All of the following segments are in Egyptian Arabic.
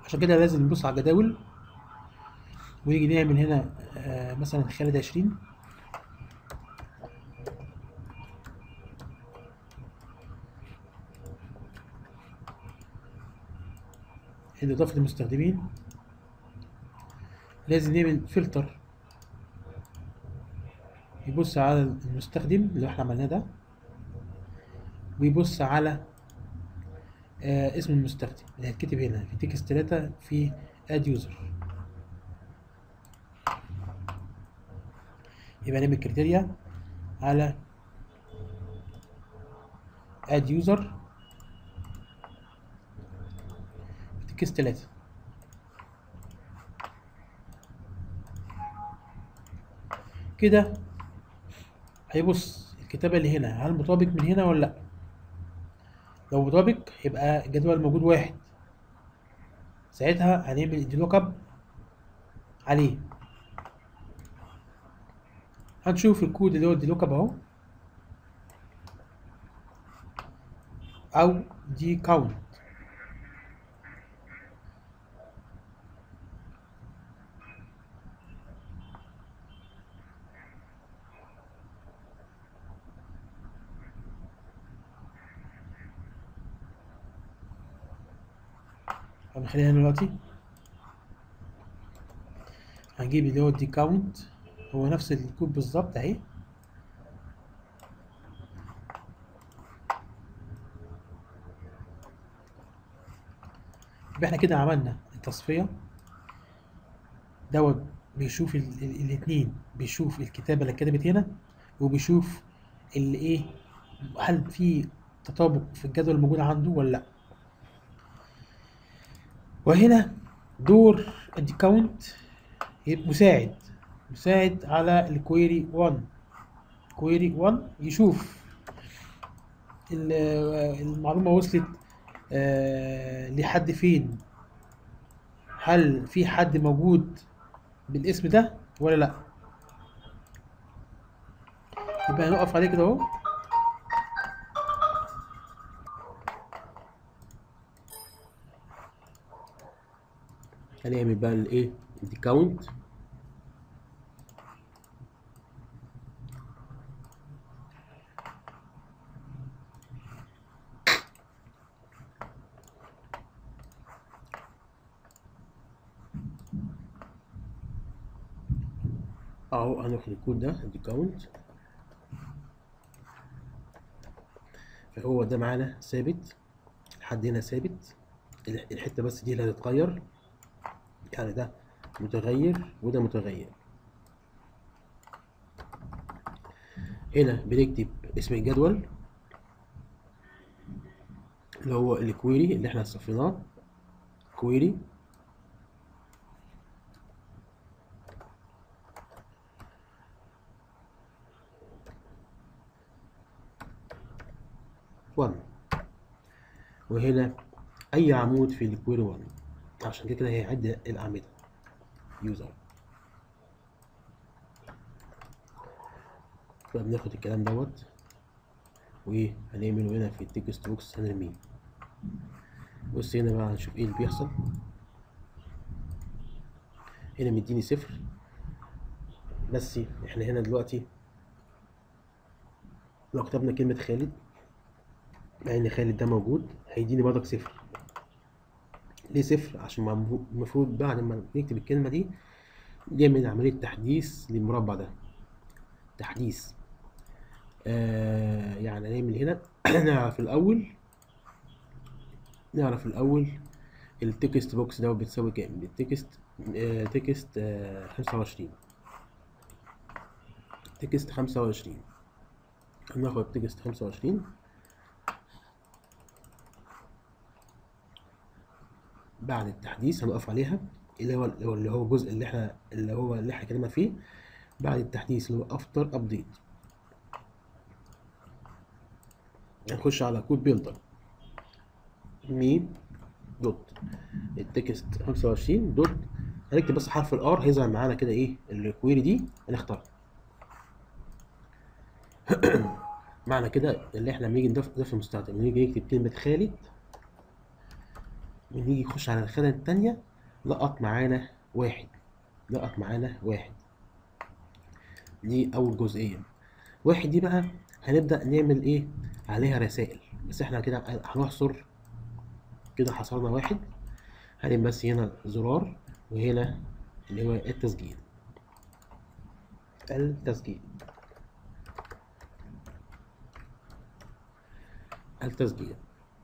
عشان كده لازم نبص على الجداول ونيجي نعمل هنا آه مثلا خالد عشرين عند إضافة المستخدمين لازم نعمل فلتر يبص على المستخدم اللي احنا عملناه ده ويبص على آه اسم المستخدم اللي هيتكتب هنا في تكست 3 في اد يوزر يبقى نعمل كريتيريا على اد يوزر في تكست 3 كده هيبص الكتابة اللي هنا هل مطابق من هنا ولا لأ لو مطابق يبقى الجدول موجود واحد ساعتها هنعمل دي لوك اب عليه هنشوف الكود اللي هو دي لوك اب اهو او دي كاونت هنخليها هنا دلوقتي هنجيب اللي هو الدي كاونت هو نفس الكود بالظبط اهي يبقى احنا كده عملنا التصفية دوت بيشوف ال- ال- الاتنين بيشوف الكتابة اللي اتكتبت هنا وبيشوف اللي ايه هل في تطابق في الجدول الموجود عنده ولا لا وهنا دور الديكاونت يبقى مساعد مساعد على الكويري 1 كويري 1 يشوف ال- المعلومة وصلت آه، لحد فين هل في حد موجود بالاسم ده ولا لا يبقى هنقف عليه كده اهو هنعمل بقى الايه الديكاونت اهو هناخد الكود ده الديكاونت فهو ده معانا ثابت لحد هنا ثابت ال- الحته بس دي اللي هتتغير يعني ده متغير وده متغير هنا بنكتب اسم الجدول اللي هو الكويري اللي احنا صفيناه كويري وان وهنا اي عمود في الكويري 1 عشان كده كده هيعد الاعمده يوزر فبناخد الكلام دوت وهنعمله هنا في التكست بوكس هنرميه بص هنا بقى هنشوف ايه اللي بيحصل هنا مديني صفر بس احنا هنا دلوقتي لو كتبنا كلمة خالد مع ان خالد ده موجود هيديني برضك صفر ليه صفر عشان مم- المفروض بعد ما نكتب الكلمة دي نعمل عملية تحديث للمربع ده تحديث آه يعني نعمل هنا نعرف الأول نعرف الأول التكست بوكس ده بتساوي كام التكست آه تكست آه خمسة وعشرين تكست خمسة وعشرين هناخد تكست خمسة وعشرين بعد التحديث هنقف عليها اللي هو اللي هو الجزء اللي احنا اللي هو اللي احنا اتكلمنا فيه بعد التحديث اللي هو افتر ابديت هنخش على كود بيلدر مي دوت التكست 25 دوت هنكتب بس حرف الار هيظهر معانا كده ايه الكويري دي هنختار معنى كده اللي احنا لما نيجي نضيف نضيف المستخدم نيجي نكتب كلمة خالد ونيجي نخش على الخانة التانية لقط معانا واحد لقط معانا واحد دي أول جزئية واحد دي بقى هنبدأ نعمل إيه عليها رسائل بس إحنا كده هنحصر كده حصرنا واحد هنعمل بس هنا زرار وهنا اللي هو التسجيل التسجيل التسجيل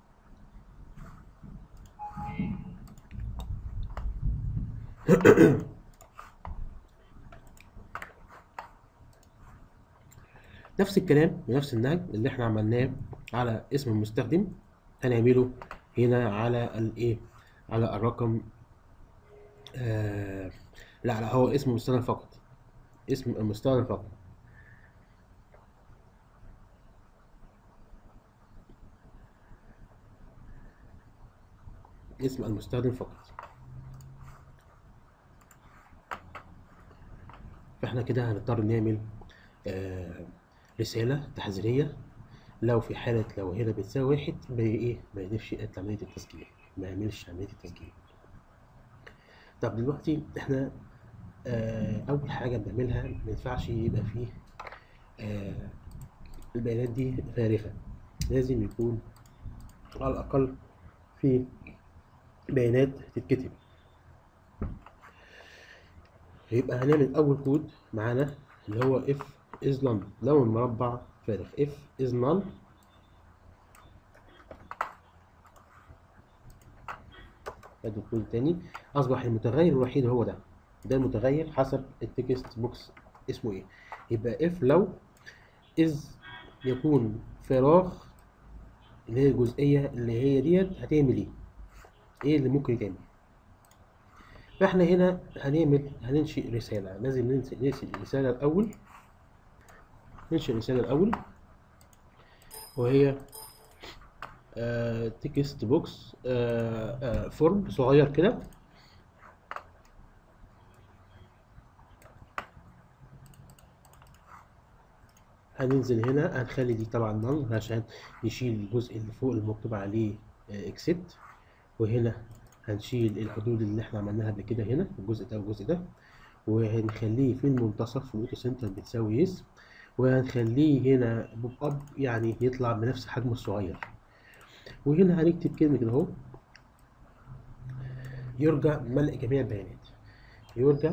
نفس الكلام ونفس النهج اللي احنا عملناه على اسم المستخدم هنعمله هنا على الايه على الرقم آه لا لا هو اسم المستخدم فقط اسم المستخدم فقط اسم المستخدم فقط فاحنا كده هنضطر نعمل آه رسالة تحذيرية لو في حالة لو هنا بتساوي واحد ما ايه ما يقدرش يقتل عملية التسجيل ما يعملش عملية التسجيل طب دلوقتي احنا آه أول حاجة بنعملها ما ينفعش يبقى فيه آه البيانات دي فارغة لازم يكون على الأقل في بيانات تتكتب يبقى هنعمل أول كود معانا اللي هو if is none لو المربع فارغ if is none ادي الكود التاني أصبح المتغير الوحيد هو ده ده المتغير حسب التكست بوكس اسمه ايه يبقى if لو is يكون فراغ اللي هي الجزئية اللي هي ديت هتعمل ايه ايه اللي ممكن يتعمل فاحنا هنا هنعمل هننشئ رسالة لازم ننشئ ننشئ رسالة الأول ننشئ رسالة الأول وهي تكست بوكس فورم صغير كده هننزل هنا هنخلي دي طبعا نل عشان نشيل الجزء اللي فوق المكتوب عليه اكسبت وهنا هنشيل الحدود اللي احنا عملناها قبل كده هنا الجزء ده والجزء ده وهنخليه في المنتصف في الاوتو سنتر بتساوي يس وهنخليه هنا بوب اب يعني يطلع بنفس حجمه الصغير وهنا هنكتب كلمة كده اهو يرجى ملء جميع البيانات يرجى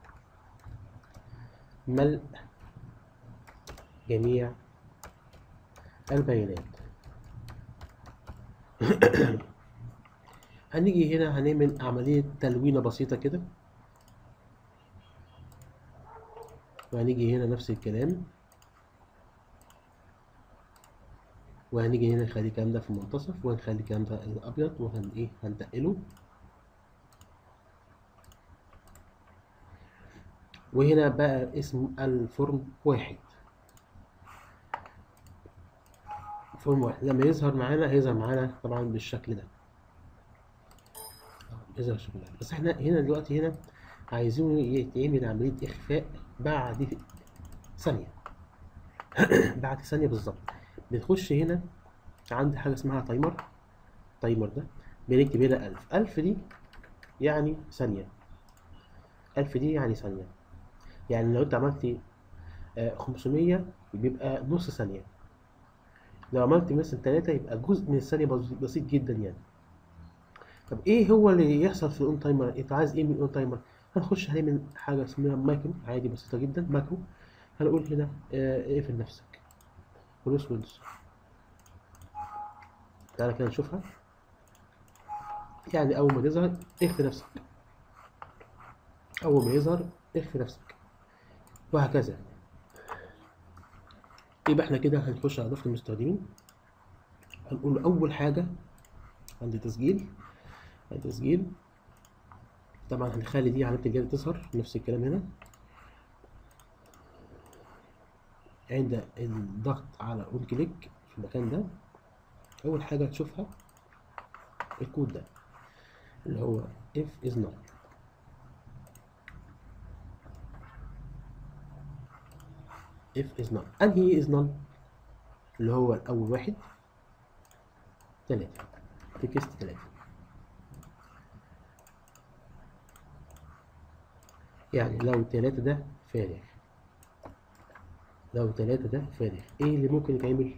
ملء جميع البيانات هنيجي هنا هنعمل عملية تلوينة بسيطة كده وهنيجي هنا نفس الكلام وهنيجي هنا نخلي الكلام ده في المنتصف وهنخلي الكلام ده الأبيض وهن إيه هنتقله وهنا بقى اسم الفورم واحد فورم واحد لما يظهر معانا هيظهر معانا طبعا بالشكل ده يظهر بالشكل ده بس احنا هنا دلوقتي هنا عايزين يتعمل عملية إخفاء بعد ثانية بعد ثانية بالظبط بنخش هنا عند حاجة اسمها تايمر تايمر ده بنكتب هنا ألف ألف دي يعني ثانية ألف دي يعني ثانية يعني لو أنت عملت خمسمية بيبقى نص ثانية لو عملت مثلا تلاتة يبقى جزء من الثانية بسيط جدا يعني طب ايه هو اللي يحصل في الاون تايمر انت عايز ايه من الاون تايمر هنخش هنعمل حاجة اسمها ماكرو عادي بسيطة جدا ماكرو هنقول هنا اقفل نفسك كلوز ويندوز تعالى كده نشوفها يعني أول ما تظهر اخفي نفسك أول ما يظهر اخفي نفسك وهكذا يبقى احنا كده هنخش على دفتر المستخدمين هنقول له أول حاجة عند تسجيل عند تسجيل طبعا هنخلي دي علامة الجد تظهر نفس الكلام هنا عند الضغط على اون كليك في المكان ده اول حاجه تشوفها الكود ده اللي هو if is not if is not انهي is not اللي هو الاول واحد تلاتة تكست تلاتة يعني لو تلاتة ده فارغ لو تلاتة ده فارغ ايه اللي ممكن يتعمل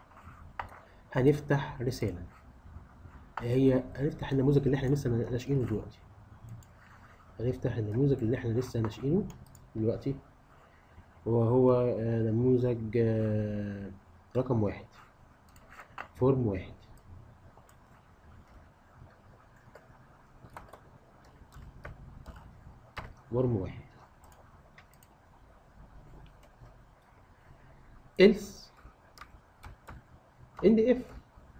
هنفتح رسالة هي هنفتح النموذج اللي احنا لسه ناشئينه دلوقتي هنفتح النموذج اللي احنا لسه ناشئينه دلوقتي وهو آه، نموذج آه، رقم واحد فورم واحد فورم واحد else end if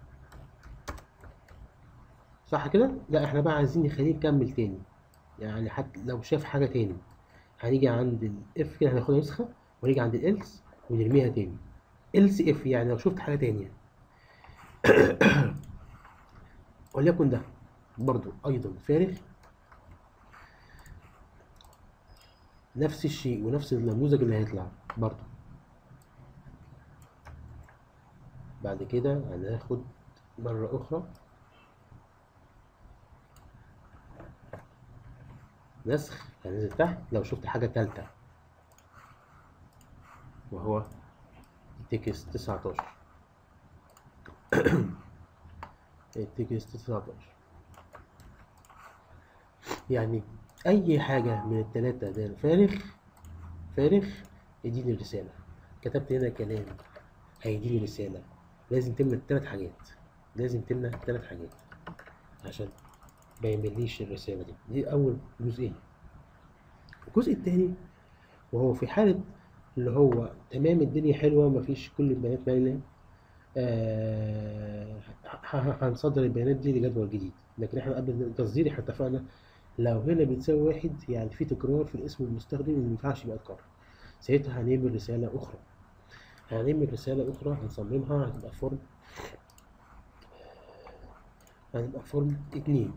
صح كده؟ لا احنا بقى عايزين نخليه يكمل تاني يعني حتى لو شاف حاجة تاني هنيجي عند الاف كده هناخدها نسخة ونيجي عند الالس ونرميها تاني else if يعني لو شفت حاجة تانية وليكن ده برضو أيضا فارغ نفس الشيء ونفس النموذج اللي هيطلع برضو بعد كده هناخد مرة أخرى نسخ هننزل تحت لو شفت حاجة تالتة وهو التكست 19 التكست 19 يعني أي حاجة من التلاتة ده فارغ فارغ يديني رسالة كتبت هنا كلام هيديني رسالة لازم تملى التلات حاجات لازم تملى التلات حاجات عشان ما يمليش الرسالة دي دي أول جزئية الجزء التاني وهو في حالة اللي هو تمام الدنيا حلوة مفيش كل البيانات باينة آه ه- ه- هنصدر البيانات دي لجدول جديد لكن احنا قبل التصدير احنا اتفقنا لو هنا بتساوي واحد يعني في تكرار في الاسم المستخدم ما ينفعش يبقى يتكرر ساعتها هنعمل رسالة أخرى هنعمل رسالة أخرى هنصممها هتبقى فورم هتبقى فورم اتنين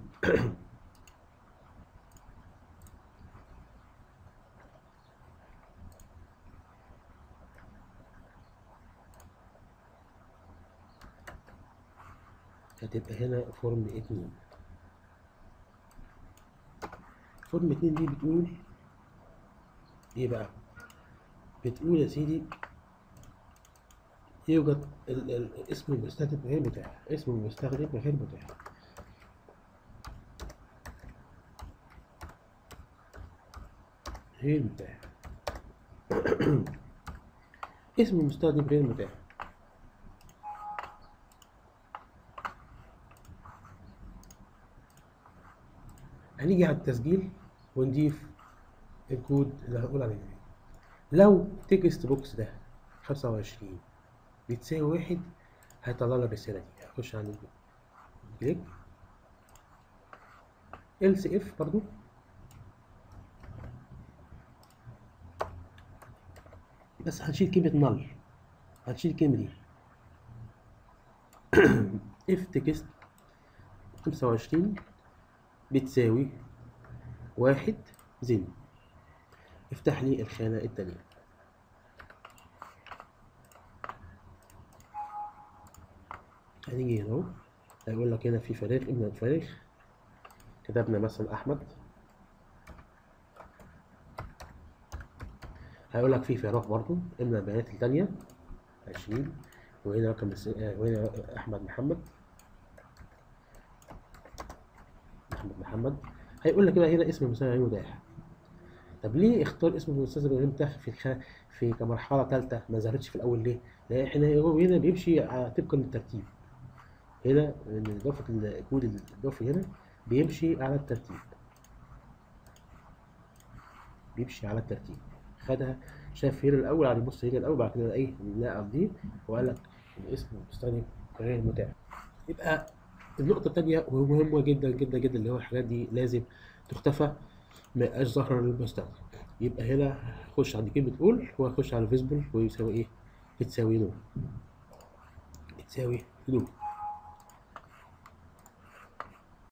هتبقى هنا فورم اتنين فورم اتنين دي بتقول ايه بقى بتقول يا سيدي يوجد ال- ال- اسم المستخدم غير متاح اسم المستخدم غير متاح غير متاح اسم المستخدم غير متاح هنيجي على التسجيل ونضيف الكود اللي هنقول عليه لو تكست بوكس ده 25 بتساوي واحد هيطلع لي الرسالة دي هخش عند كليك else if برضو بس هنشيل كلمة null هنشيل الكلمة دي if تكست 25 بتساوي واحد زين افتح لي الخانة التانية هنيجي هنا اهو هيقول لك هنا في فراغ ابن الفراغ كتبنا مثلا احمد هيقول لك في فراغ برضو ابن البيانات التانية عشرين وهنا رقم الس- آه، وهنا احمد محمد محمد محمد هيقول لك بقى هنا اسم المستخدم غير متاح طب ليه اختار اسم المستخدم غير متاح في الخ... في كمرحله ثالثه ما ظهرتش في الاول ليه؟ لان احنا هو هنا بيمشي على- طبقا للترتيب هنا من اضافه الكود الاضافي هنا بيمشي على الترتيب بيمشي على الترتيب خدها شاف هنا الاول قعد يبص هنا الاول بعد كده ايه نقل دي وقال لك الاسم المستخدم غير متاح يبقى النقطة التانية ومهمة جدا جدا جدا اللي هو الحاجات دي لازم تختفى ما يبقاش ظاهرة للمستخدم يبقى هنا هخش عند كلمة قول وهخش على فيزبل ويساوي ايه؟ بتساوي نو بتساوي نو